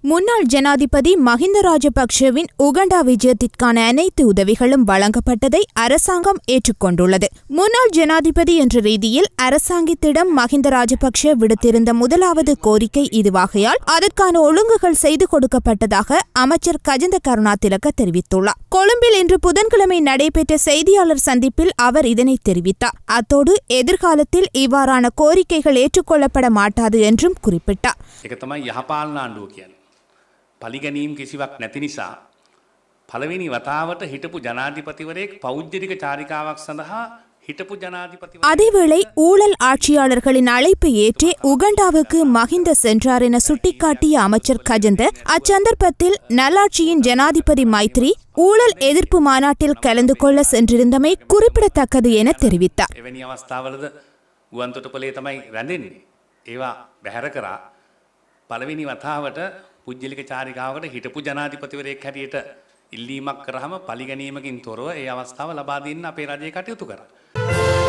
முன்னாள் ஜனாதிபதி மஹிந்த ராஜபக்ஷவின் உகண்டா விஜயத்திற்கான அனைத்து உதவிகளும் வழங்கப்பட்டதை அரசாங்கம் ஏற்றுக்கொண்டுள்ளது முன்னாள் ஜனாதிபதி என்ற ரீதியில் அரசாங்கத்திடம் மஹிந்த ராஜபக்ஷ விடுத்திருந்த முதலாவது கோரிக்கை இதுவாகையால் அதற்கான ஒழுங்குகள் செய்து கொடுக்கப்பட்டதாக அமைச்சர் கஜந்த கருணாதிலக தெரிவித்துள்ளார் கொழும்பில் இன்று புதன்கிழமை நடைபெற்ற செய்தியாளர் சந்திப்பில் அவர் இதனை தெரிவித்தார் அத்தோடு எதிர்காலத்தில் இவ்வாறான கோரிக்கைகள் ஏற்றுக்கொள்ளப்பட மாட்டாது என்றும் குறிப்பிட்டார் එක තමයි යහපාලන ආණ්ඩුව කියන්නේ. පලිගැනීම් කිසිවක් නැති නිසා පළවෙනි වතාවට හිටපු ජනාධිපතිවරයෙක් පෞද්ගලික චාරිකාවක් සඳහා හිටපු ජනාධිපතිවරයෙක් அதேவேளை ஊழல் ஆட்சியாளர்களின் அழைப்பை ஏற்றே உகண்டாவுக்கு மஹிந்த சென்றார் என சுட்டிக்காட்டிய அமைச்சர் கஜந்த அச்சந்தர்ப்பத்தில் நல்லாட்சியின் ஜனாதிபதி மைத்ரி ஊழல் எதிர்ப்பு மாநாட்டில் கலந்து கொள்ள சென்றிருந்தமை குறிப்பிடத்தக்கது என தெரிவித்தார் එවැනි අවස්ථාවලද ගුවන්තොටපලේ තමයි රැඳෙන්නේ. ඒවා බැහැර කරා පළවෙනි වතාවට පුද්ගලික චාරිකාවකට හිටපු ජනාධිපතිවරයෙක් හැටියට ඉල්ලීමක් කරහම පලිගැනීමකින් තොරව ඒ අවස්ථාව ලබා දෙන්න අපේ රජය කටයුතු කරා.